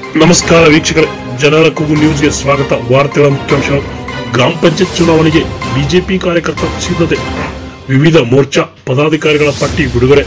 ನಮಸ್ಕಾರ ವೀಕ್ಷಕರೇ ಜನರ ಕೂಗು ನ್ಯೂಸ್ಗೆ ಸ್ವಾಗತ ವಾರ್ತೆಗಳ ಮುಖ್ಯಾಂಶಗಳು ಗ್ರಾಮ ಪಂಚಾಯತ್ ಚುನಾವಣೆಗೆ ಬಿಜೆಪಿ ಕಾರ್ಯಕರ್ತರ ಸಿದ್ಧತೆ ವಿವಿಧ ಮೋರ್ಚಾ ಪದಾಧಿಕಾರಿಗಳ ಪಟ್ಟಿ ಬಿಡುಗಡೆ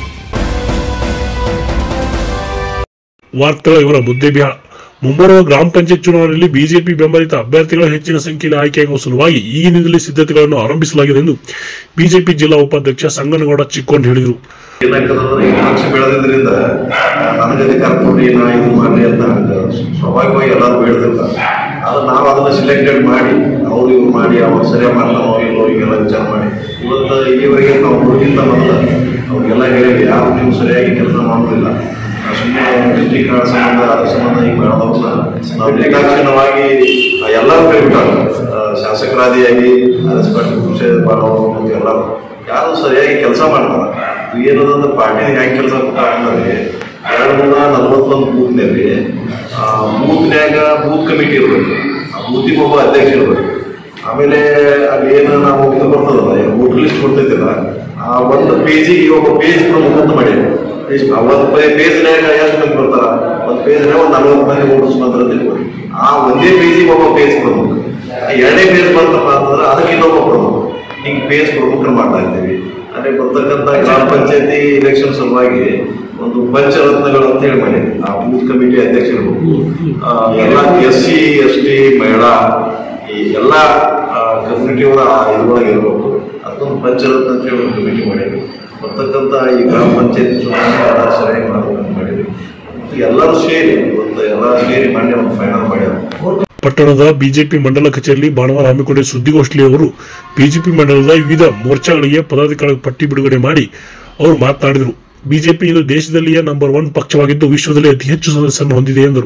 ವಾರ್ತೆಗಳ ಇವರ ಮುದ್ದೆ ಬಿಹಾರ ಮುಂಬರುವ ಗ್ರಾಮ ಪಂಚಾಯತ್ ಚುನಾವಣೆಯಲ್ಲಿ ಬಿಜೆಪಿ ಬೆಂಬಲಿತ ಅಭ್ಯರ್ಥಿಗಳ ಹೆಚ್ಚಿನ ಸಂಖ್ಯೆಯಲ್ಲಿ ಆಯ್ಕೆಯಾಗುವ ಸಲುವಾಗಿ ಈಗಿನಿಂದಲೇ ಸಿದ್ಧತೆಗಳನ್ನು ಆರಂಭಿಸಲಾಗಿದೆ ಎಂದು ಬಿಜೆಪಿ ಜಿಲ್ಲಾ ಉಪಾಧ್ಯಕ್ಷ ಸಂಗನಗೌಡ ಚಿಕ್ಕೋಂಡ್ ಹೇಳಿದರು ಏನಾಗ್ತದಂದ್ರೆ ಈ ಪಕ್ಷ ಬೆಳೆದಿದ್ರಿಂದ ನನಗೆ ಅಧಿಕಾರ ಕೊಡಿ ನಾ ಇದು ಮಾಡಿ ಅಂತ ಹಂಗ ಸ್ವಾಭಾವಿಕವಾಗಿ ಎಲ್ಲರೂ ಬೆಳೆದಿರ್ತಾರೆ ಆದ್ರೆ ನಾವು ಅದನ್ನ ಸಿಲೆಕ್ಟೆಡ್ ಮಾಡಿ ಅವ್ರು ಇವ್ರು ಮಾಡಿ ಅವ್ರು ಸರಿಯಾಗಿ ಮಾಡ್ತಾವೋ ಇಲ್ಲೋ ಈಗೆಲ್ಲ ವಿಚಾರ ಮಾಡಿ ಇವತ್ತು ಇಲ್ಲಿವರೆಗೆ ನಾವು ಹುಡುಗಿಂತ ಮೊದಲು ಅವ್ರಿಗೆಲ್ಲ ಹೇಳಿವಿ ಯಾರು ನೀವು ಸರಿಯಾಗಿ ಕೆಲಸ ಮಾಡೋದಿಲ್ಲ ಸುಮ್ಮನೆ ಡಿಸ್ಟಿಕ್ ಸಂಬಂಧ ಅದ್ರ ಸಂಬಂಧ ಈಗ ಮಾಡೋದನ್ನ ನಾವು ನಿರ್ದಾಕ್ಷಿಣ್ಯವಾಗಿ ಎಲ್ಲರೂ ಕೈಬಿಟ್ಟಾರೆ ಶಾಸಕರಾದಿಯಾಗಿ ಅರಸ್ಪಟ್ಟಿ ಕೃಷಿ ಮಾಡೋರು ಮತ್ತು ಎಲ್ಲರೂ ಯಾರು ಸರಿಯಾಗಿ ಕೆಲಸ ಮಾಡ್ತಾರೆ ಏನದಂದ್ರೆ ಪಾರ್ಟಿ ಹೆಂಗೆ ಕೆಲಸ ಅಂದ್ರೆ ಎರಡು ನೂರ ನಲವತ್ತೊಂದು ಬೂತ್ನಲ್ಲಿ ಬೂತ್ನ್ಯಾಗ ಬೂತ್ ಕಮಿಟಿ ಇರ್ಬೇಕು ಆ ಬೂತಿಗೆ ಒಬ್ಬ ಅಧ್ಯಕ್ಷ ಇರ್ಬೇಕು ಆಮೇಲೆ ಅಲ್ಲಿ ಏನು ನಾವು ಇದು ಬರ್ತದಲ್ಲ ವೋಟರ್ ಲಿಸ್ಟ್ ಕೊಡ್ತೈತಿಲ್ಲ ಆ ಒಂದು ಪೇಜಿಗೆ ಒಬ್ಬ ಪೇಜ್ ಪ್ರಮುಖ ಅಂತ ಮಾಡೀವಿ ಆ ಒಂದು ಪೇಜ್ನ್ಯಾಗ ಎಷ್ಟು ಮಂದಿ ಬರ್ತಾರ ಒಂದು ಪೇಜ್ನಾಗ ಒಂದು ನಲವತ್ತು ಮಂದಿ ವೋಟರ್ಸ್ ಬಂದ್ರ ಅಂತ ಇಟ್ಕೊಳ್ಳಿ. ಆ ಒಂದೇ ಪೇಜಿಗೆ ಒಬ್ಬ ಪೇಜ್ ಪ್ರಮುಖ ಆ ಎರಡನೇ ಪೇಜ್ ಬಂತಪ್ಪ ಅಂತಂದ್ರೆ ಅದಕ್ಕೆ ಇನ್ನೊಬ್ಬ ಪ್ರಮುಖ ಹಿಂಗೆ ಪೇಜ್ ಪ್ರಮುಖರು ಮಾಡ್ತಾ ಇದ್ದೀವಿ ಅಂದ್ರೆ ಬರ್ತಕ್ಕಂಥ ಗ್ರಾಮ ಪಂಚಾಯತಿ ಎಲೆಕ್ಷನ್ ಸಲುವಾಗಿ ಒಂದು ಪಂಚರತ್ನಗಳು ಅಂತ ಹೇಳಿ ಮಾಡಿ ಆ ಬೂತ್ ಕಮಿಟಿ ಅಧ್ಯಕ್ಷರು ಆ, ಎಲ್ಲ ಎಸ್ ಸಿ ಎಸ್ ಟಿ ಮಹಿಳಾ ಈ ಎಲ್ಲ ಕಮ್ಯುನಿಟಿಯವರ ಇದ್ರೊಳಗೆ ಇರಬೇಕು ಅದೊಂದು ಪಂಚರತ್ನ ಅಂತ ಹೇಳಿ ಒಂದು ಕಮಿಟಿ ಮಾಡಿದ್ವಿ ಬರ್ತಕ್ಕಂಥ ಈ ಗ್ರಾಮ ಪಂಚಾಯತಿ ಚುನಾವಣೆ ಎಲ್ಲ ಸರಿಯಾಗಿ ಮಾಡ್ಬೇಕಂತ ಮಾಡಿದ್ವಿ ಮತ್ತು ಎಲ್ಲರೂ ಸೇರಿ ಇವತ್ತು ಎಲ್ಲ ಸೇರಿ ಮೊನ್ನೆ ಒಂದು ಫೈನಲ್ ಮಾಡ್ಯಾರ ಪಟ್ಟಣದ ಬಿಜೆಪಿ ಮಂಡಲ ಕಚೇರಿಯಲ್ಲಿ ಭಾನುವಾರ ಹಮ್ಮಿಕೊಂಡಿದ್ದ ಸುದ್ದಿಗೋಷ್ಠಿಯಲ್ಲಿ ಅವರು ಬಿಜೆಪಿ ಮಂಡಲದ ವಿವಿಧ ಮೋರ್ಚಾಗಳಿಗೆ ಪದಾಧಿಕಾರಿಗಳ ಪಟ್ಟಿ ಬಿಡುಗಡೆ ಮಾಡಿ ಅವರು ಮಾತನಾಡಿದರು ಬಿಜೆಪಿ ಇದು ದೇಶದಲ್ಲಿಯೇ ನಂಬರ್ ಒನ್ ಪಕ್ಷವಾಗಿದ್ದು ವಿಶ್ವದಲ್ಲಿ ಅತಿ ಹೆಚ್ಚು ಸದಸ್ಯರನ್ನು ಹೊಂದಿದೆ ಎಂದರು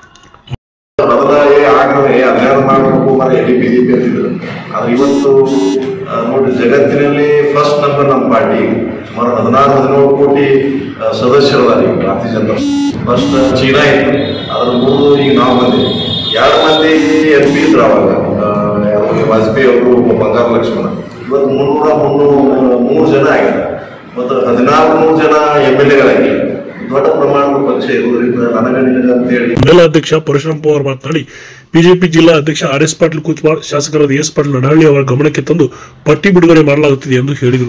ಬದಲಾಗಿ ಆಗ್ರಹೇ ಅಧ್ಯಯನ ಮಾಡಬೇಕು ಮರ ಎಲ್ಲಿ ಬಿಜೆಪಿ ಅಂತಿದ್ರು ಆದ್ರೆ ಇವತ್ತು ಆ, ನೋಡಿ ಜಗತ್ತಿನಲ್ಲಿ ಫಸ್ಟ್ ನಂಬರ್ ನಮ್ಮ ಪಾರ್ಟಿ ಸುಮಾರು ಹದಿನಾರು ಹದಿನೇಳು ಕೋಟಿ ಆ, ಸದಸ್ಯರದಾರ ಈಗ ಭಾರತೀಯ ಜನತಾ ಫಸ್ಟ್ ಚೀನಾ ಇತ್ತು ಅದ್ರ ಮೂರು ಈಗ ನಾವು ಬಂದಿವಿ ಎರಡು ಮಂದಿ ಎಂ ಪಿ ಇದ್ರು ಅವಾಗ ಆ, ಯಾರು ವಾಜಪೇಯಿ ಅವರು ಒಬ್ಬ ಬಂಗಾರ ಲಕ್ಷ್ಮಣ ಇವತ್ತು ಮುನ್ನೂರ ಮುನ್ನೂರು ಮೂರು ಜನ ಆಗ್ಯಾರ ಮತ್ತು ಹದಿನಾರು ನೂರು ಜನ ಎಮ್ ಎಲ್ ಎಗಳಾಗಿಲ್ಲ ದೊಡ್ಡ ಪ್ರಮಾಣದ ಪಕ್ಷ ಇರುವುದರಿಂದ ನನಗ ನಿನಗ ಅಂತೇಳಿ ಮಂಡಲ ಅಧ್ಯಕ್ಷ ಪರಶುರಾಮ್ ಪವಾರ್ ಮಾತನಾಡಿ ಬಿಜೆಪಿ ಜಿಲ್ಲಾ ಅಧ್ಯಕ್ಷ ಆರ್ ಎಸ್ ಪಾಟೀಲ್ ಕುತ್ವಾರ್ ಶಾಸಕರಾದ ಎಸ್ ಪಾಟೀಲ್ ನಡಹಳ್ಳಿ ಅವರ ಗಮನಕ್ಕೆ ತಂದು ಪಟ್ಟಿ ಬಿಡುಗಡೆ ಮಾಡಲಾಗುತ್ತಿದೆ ಎಂದು ಹೇಳಿದರು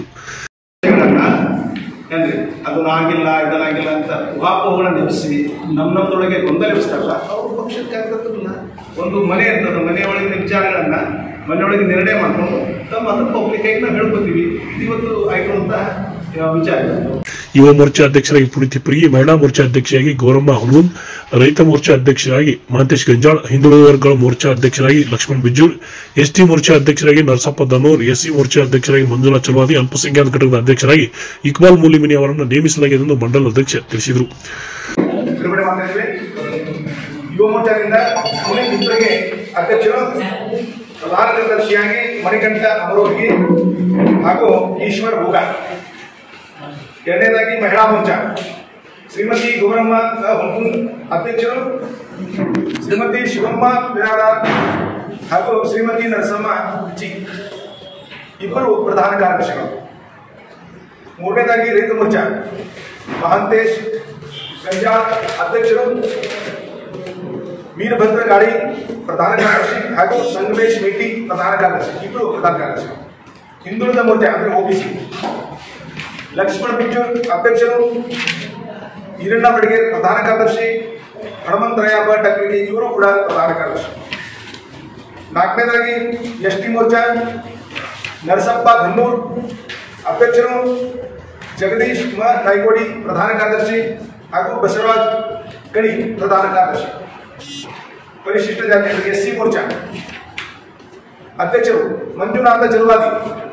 ಏನ್ರಿ ಅದನ್ನ ಆಗಿಲ್ಲ ಇದನ್ನಾಗಿಲ್ಲ ಅಂತ ಊಹಾಪೋಹಗಳನ್ನ ನಿಲ್ಲಿಸಿ ನಮ್ಮ ನಮ್ಮದೊಳಗೆ ಗೊಂದಲ ಎಬ್ಬಿಸ್ತಾರಲ್ಲ ಅವ್ರ ಪಕ್ಷಕ್ಕೆ ಆಗ್ತದಲ್ಲ ಒಂದು ಮನೆ ಇರ್ತದೆ ಮನೆಯೊಳಗಿನ ವಿಚಾರಗಳನ್ನ ಮನೆಯೊಳಗೆ ನಿರ್ಣಯ ಮಾಡ್ಕೊಂಡು ತಮ್ಮ ಅದನ್ನ ಪಬ್ಲಿಕ್ ಆಗಿ ನಾವು ಹೇಳ್ಕೊತೀವಿ ಇವತ್ತು ಆಗಿರುವಂತ ವಿಚಾರ ಇದು. ಯುವ ಮೋರ್ಚಾ ಅಧ್ಯಕ್ಷರಾಗಿ ಪುಣಿತಿ ಪ್ರಿ ಮಹಿಳಾ ಮೋರ್ಚಾ ಅಧ್ಯಕ್ಷರಾಗಿ ಗೌರಮ್ಮ ಹುಲೂನ್ ರೈತ ಮೋರ್ಚಾ ಅಧ್ಯಕ್ಷರಾಗಿ ಮಹಂತೇಶ್ ಗಂಜಾಳ್ ಹಿಂದುಳಿದ ವರ್ಗಗಳ ಮೋರ್ಚಾ ಅಧ್ಯಕ್ಷರಾಗಿ ಲಕ್ಷ್ಮಣ್ ಬಿಜ್ಜೂರ್ ಎಸ್ಟಿ ಮೋರ್ಚಾ ಅಧ್ಯಕ್ಷರಾಗಿ ನರಸಪ್ಪ ದನೂರ್ ಎಸ್ಸಿ ಮೋರ್ಚಾ ಅಧ್ಯಕ್ಷರಾಗಿ ಮಂಜುಳಾ ಚಲವಾದಿ ಅಲ್ಪಸಂಖ್ಯಾತ ಘಟಕದ ಅಧ್ಯಕ್ಷರಾಗಿ ಇಕ್ಬಾಲ್ ಮೂಲಿಮಿನಿ ಅವರನ್ನು ನೇಮಿಸಲಾಗಿದೆ ಎಂದು ಮಂಡಲ ಅಧ್ಯಕ್ಷ ತಿಳಿಸಿದರು ಬಿಡುಗಡೆ ಮಾಡ್ತಾ ಇದ್ವಿ ಯುವ ಮೋರ್ಚಾದಿಂದ ಪುಣೆ ಮಿತ್ರಗೆ ಅಧ್ಯಕ್ಷರು ಪ್ರಧಾನ ಕಾರ್ಯದರ್ಶಿಯಾಗಿ ಮಣಿಕಂಠ ಅವರವರಿಗೆ ಹಾಗೂ ಈಶ್ವರ್ ಭೂಗ ಎರಡನೇದಾಗಿ ಮಹಿಳಾ ಮೋರ್ಚಾ ಶ್ರೀಮತಿ ಗೌರಮ್ಮ ಹುಂಕುನ್ ಅಧ್ಯಕ್ಷರು ಶ್ರೀಮತಿ ಶಿವಮ್ಮ ಬಿರಾದಾರ್ ಹಾಗೂ ಶ್ರೀಮತಿ ನರಸಮ್ಮ ಚಿ ಇಬ್ಬರು ಪ್ರಧಾನ ಕಾರ್ಯದರ್ಶಿಗಳು ಮೂರನೇದಾಗಿ ರೈತ ಮೋರ್ಚಾ ಮಹಾಂತೇಶ್ ಗಂಜಾಳ್ ಅಧ್ಯಕ್ಷರು ವೀರಭದ್ರ ಗಾಳಿ ಪ್ರಧಾನ ಕಾರ್ಯದರ್ಶಿ ಹಾಗೂ ಸಂಗಮೇಶ್ ಮೇಟಿ ಪ್ರಧಾನ ಕಾರ್ಯದರ್ಶಿ ಇಬ್ಬರು ಪ್ರಧಾನ ಕಾರ್ಯದರ್ಶಿ ಹಿಂದುಳಿದ ಮೋರ್ಚಾ ಅಂದ್ರೆ ಒಬಿಸಿ ಲಕ್ಷ್ಮಣ್ ಬಿಜ್ಜೂರ್ ಅಧ್ಯಕ್ಷರು ಈರಣ್ಣ ಬಡಿಗೆ ಪ್ರಧಾನ ಕಾರ್ಯದರ್ಶಿ ಹನುಮಂತರಾಯ ಭಟ್ ಅಗ್ನಿಗೆ ಇವರು ಕೂಡ ಪ್ರಧಾನ ಕಾರ್ಯದರ್ಶಿ ನಾಲ್ಕನೇದಾಗಿ ಎಸ್ ಟಿ ಮೋರ್ಚಾ ನರಸಪ್ಪ ಧನ್ನೂರ್ ಅಧ್ಯಕ್ಷರು ಜಗದೀಶ್ ಕುಮಾರ್ ನಾಯ್ಕೋಡಿ ಪ್ರಧಾನ ಕಾರ್ಯದರ್ಶಿ ಹಾಗೂ ಬಸವರಾಜ್ ಗಣಿ ಪ್ರಧಾನ ಕಾರ್ಯದರ್ಶಿ ಪರಿಶಿಷ್ಟ ಜಾತಿಗಳಿಗೆ ಎಸ್ ಸಿ ಮೋರ್ಚಾ ಅಧ್ಯಕ್ಷರು ಮಂಜುನಾಥ ಜಲ್ವಾದಿ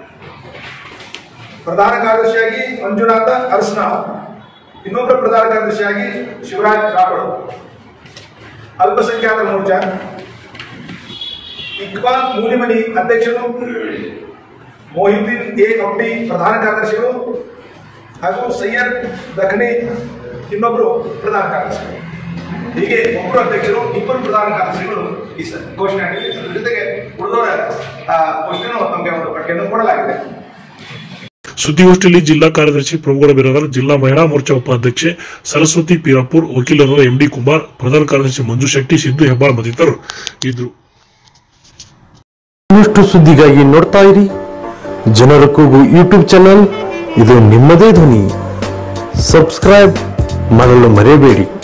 ಪ್ರಧಾನ ಕಾರ್ಯದರ್ಶಿಯಾಗಿ ಮಂಜುನಾಥ ಅರಸನಾಳ್ ಇನ್ನೊಬ್ಬರ ಪ್ರಧಾನ ಕಾರ್ಯದರ್ಶಿಯಾಗಿ ಶಿವರಾಜ್ ರಾಠೋಡ್ ಅಲ್ಪಸಂಖ್ಯಾತ ಮೋರ್ಚಾ ಇಕ್ಬಾಲ್ ಮೂಲಿಮನಿ ಅಧ್ಯಕ್ಷರು ಮೊಹಿದ್ದೀನ್ ಎ ಕೌಟಿ ಪ್ರಧಾನ ಕಾರ್ಯದರ್ಶಿಗಳು ಹಾಗೂ ಸೈಯದ್ ದಖನಿ ಇನ್ನೊಬ್ಬರು ಪ್ರಧಾನ ಕಾರ್ಯದರ್ಶಿಗಳು ಹೀಗೆ ಒಬ್ಬರು ಅಧ್ಯಕ್ಷರು ಇಬ್ಬರು ಪ್ರಧಾನ ಕಾರ್ಯದರ್ಶಿಗಳು ಈ ಸ- ಘೋಷಣೆ ಆಗಿದೆ ಅದ್ರ ಜೊತೆಗೆ ಉಳಿದವರ ಘೋಷಣೆ ನಮಗೆ ಒಂದು ಪಟ್ಟಿಯನ್ನು ಕೊಡಲಾಗಿದೆ ಸುದ್ದಿಗೋಷ್ಠಿಯಲ್ಲಿ ಜಿಲ್ಲಾ ಕಾರ್ಯದರ್ಶಿ ಪ್ರಭುಗೌಡ ಬಿರಾದರ್ ಜಿಲ್ಲಾ ಮಹಿಳಾ ಮೋರ್ಚಾ ಉಪಾಧ್ಯಕ್ಷೆ ಸರಸ್ವತಿ ಪೀರಾಪುರ್ ವಕೀಲರಾದ ಎಂಡಿ ಕುಮಾರ್ ಪ್ರಧಾನ ಕಾರ್ಯದರ್ಶಿ ಮಂಜು ಶೆಟ್ಟಿ ಸಿದ್ದು ಹೆಬ್ಬಾಳ್ ಮತ್ತಿತರರು ಇದ್ರು ಇನ್ನಷ್ಟು ಸುದ್ದಿಗಾಗಿ ನೋಡ್ತಾ ಇರಿ ಜನರ ಕೂಗು ಯೂಟ್ಯೂಬ್ ಚಾನಲ್ ಇದು ನಿಮ್ಮದೇ ಧ್ವನಿ ಸಬ್ಸ್ಕ್ರೈಬ್ ಮಾಡಲು ಮರೆಯಬೇಡಿ